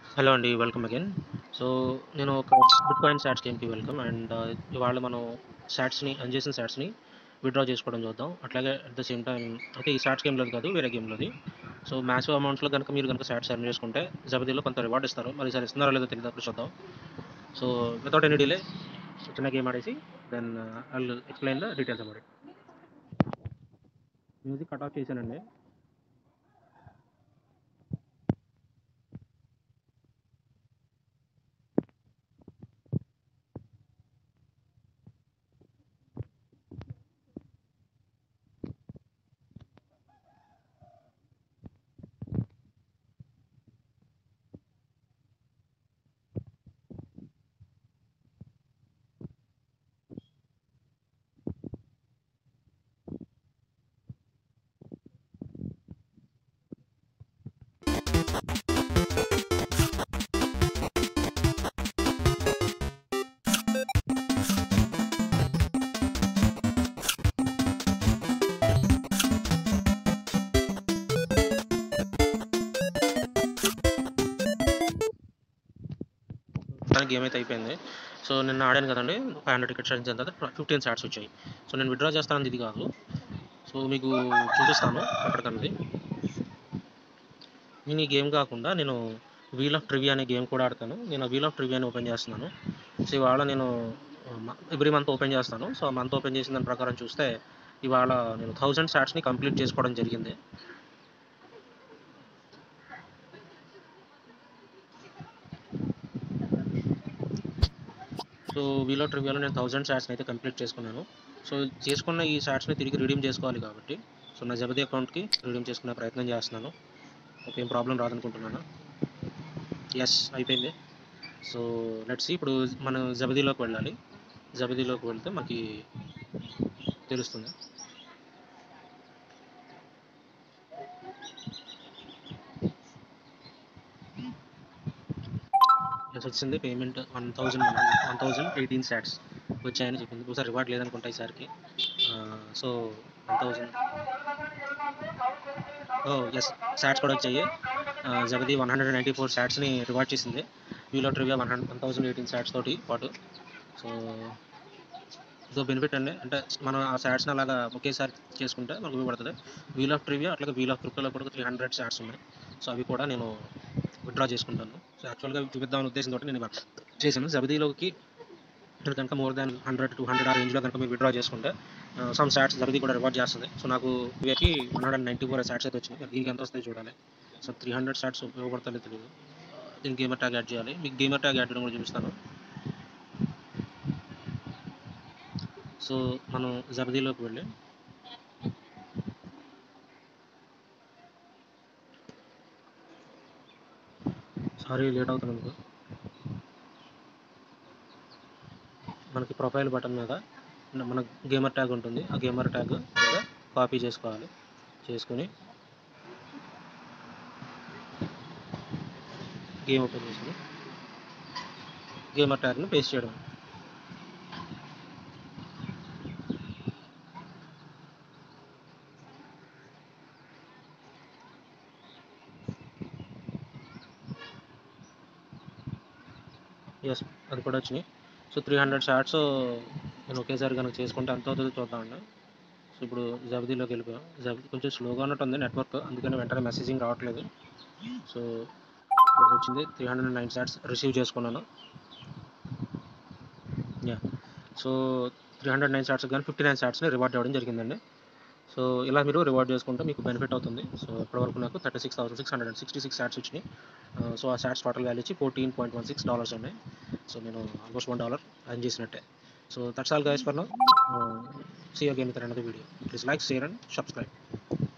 hello అండి welcome again so నేను ఒక బిట్ కాయిన్ శాట్స్ గేమ్కి వెల్కమ్ అండ్ ఇవాళ మనం శాట్స్ని అన్ చేసిన శాట్స్ని విత్డ్రా చేసుకోవడం చూద్దాం అట్లాగే at the same time okay ఈ శాట్స్ గేమ్లోది కాదు వేరే గేమ్లోది సో మ్యాసివ్ అమౌంట్స్లో కనుక మీరు కనుక శాట్స్ ఎర్న్ చేసుకుంటే జబదీలో కొంత రివార్డ్ ఇస్తారు మరి ఈసారి ఇస్తున్నారో లేదో తెలియదు అప్పుడు చూద్దాం సో వితౌట్ ఎనీ డిలే చిన్న గేమ్ ఆడేసి then I explain the details about it music cut off చేశానండి తన గేమ్ అయితే అయిపోయింది సో నిన్న ఆడాను కదండి ఫైవ్ హండ్రెడ్ టికెట్స్ ఆడిన తర్వాత ఫిఫ్టీన్ శాట్స్ వచ్చాయి సో నేను విత్డ్రా చేస్తాను ఇది కాదు సో మీకు చూపిస్తాను ఎక్కడికన్నది నేను ఈ గేమ్ కాకుండా నేను వీల్ ఆఫ్ ట్రివియా అనే గేమ్ కూడా ఆడతాను నేను వీల్ ఆఫ్ ట్రివియాని ఓపెన్ చేస్తున్నాను సో ఇవాళ నేను ఎవ్రీ మంత్ ఓపెన్ చేస్తాను సో మంత్ ఓపెన్ చేసిన దాని ప్రకారం చూస్తే ఇవాళ నేను థౌజండ్ శాట్స్ని కంప్లీట్ చేసుకోవడం జరిగింది సో వీలో ట్రివియాలో నేను థౌజండ్ షాట్స్ని అయితే కంప్లీట్ చేసుకున్నాను సో చేసుకున్న ఈ షాట్స్ని తిరిగి రిడీమ్ చేసుకోవాలి కాబట్టి సో నా జబదీ అకౌంట్కి రిడీమ్ చేసుకునే ప్రయత్నం చేస్తున్నాను ఓకే ఏం ప్రాబ్లం రాదనుకుంటున్నాను ఎస్ అయిపోయింది సో లెట్స్ ఇప్పుడు మనం జబదీలోకి వెళ్ళాలి జబదీలోకి వెళ్తే మనకి తెలుస్తుంది ఎస్ వచ్చింది payment one thousand one thousand eighteen sats వచ్చాయని చెప్పింది ఒకసారి రివార్డ్ లేదనుకుంటా ఈసారికి సో వన్ థౌజండ్ ఓ ఎస్ శాట్స్ కూడా వచ్చాయి జగది వన్ హండ్రెడ్ నైంటీ ఫోర్ శాట్స్ని రివార్డ్ చేసింది వీలో trivia one hundred one thousand eighteen sats తోటి పాటు సో ఇదో బెనిఫిట్ అండి అంటే మనం ఆ శాట్స్ని అలాగా ఒకేసారి చేసుకుంటే మనకు ఉపయోగపడుతుంది వీల్ ఆఫ్ ట్రివియా అట్లాగే వీల్ ఆఫ్ క్రిప్టోలో కూడా త్రీ హండ్రెడ్ శాట్స్ ఉన్నాయి సో అవి కూడా నేను విత్డ్రా చేసుకుంటాను సో యాక్చువల్గా చూపిద్దాం ఉద్దేశంతో నేను ఇవాళ చేశాను జబదీలోకి మీరు కనుక more than hundred two hundred ఆ రేంజ్లో కనుక మీరు విత్డ్రా చేసుకుంటే సమ్ శాట్స్ జబదీ కూడా రివార్డ్ చేస్తుంది సో నాకు ఇవకి one hundred ninety four sats అయితే వచ్చినాయి దీనికి ఎంత వస్తాయి చూడాలి సో త్రీ హండ్రెడ్ శాట్స్ ఉపయోగపడతాయి తెలియదు దీనికి గేమర్ ట్యాగ్ యాడ్ చేయాలి మీకు గేమర్ ట్యాగ్ యాడ్ చేయడం కూడా చూపిస్తాను సో మనం జబదీలోకి వెళ్ళి సారీ లేట్ అవుతుంది మీకు మనకి ప్రొఫైల్ బటన్ మీద మన గేమర్ ట్యాగ్ ఉంటుంది ఆ గేమర్ ట్యాగ్ మీద కాపీ చేసుకోవాలి చేసుకొని గేమ్ ఓపెన్ చేసుకుని గేమర్ ట్యాగ్ని పేస్ట్ చేయడం ఎస్ అది కూడా వచ్చినాయి సో త్రీ హండ్రెడ్ షార్ట్స్ నేను ఒకేసారి కనుక చేసుకుంటే ఎంత అవుతుందో చూద్దామండి సో ఇప్పుడు జబదీలోకి వెళ్ళిపోయాం జబదీ కొంచెం స్లోగా ఉన్నట్టుంది నెట్వర్క్ అందుకని వెంటనే మెసేజింగ్ రావట్లేదు సో వచ్చింది three hundred nine shorts receive చేసుకున్నాను yeah so three hundred nine shorts కానీ ఫిఫ్టీ నైన్ షార్ట్స్ని రివార్డ్ అవ్వడం జరిగిందండి సో ఇలా మీరు రివార్డ్ చేసుకుంటే మీకు బెనిఫిట్ అవుతుంది సో ఇప్పటివరకు నాకు thirty six thousand six hundred sixty six shorts వచ్చినాయి సో ఆ షార్ట్స్ టోటల్ వాల్యూ వచ్చి fourteen point one six dollars ఉన్నాయి సో నేను ఆల్మోస్ట్ వన్ డాలర్ అర్న్ చేసినట్టే so that's all guys for now see again with another video please like share and subscribe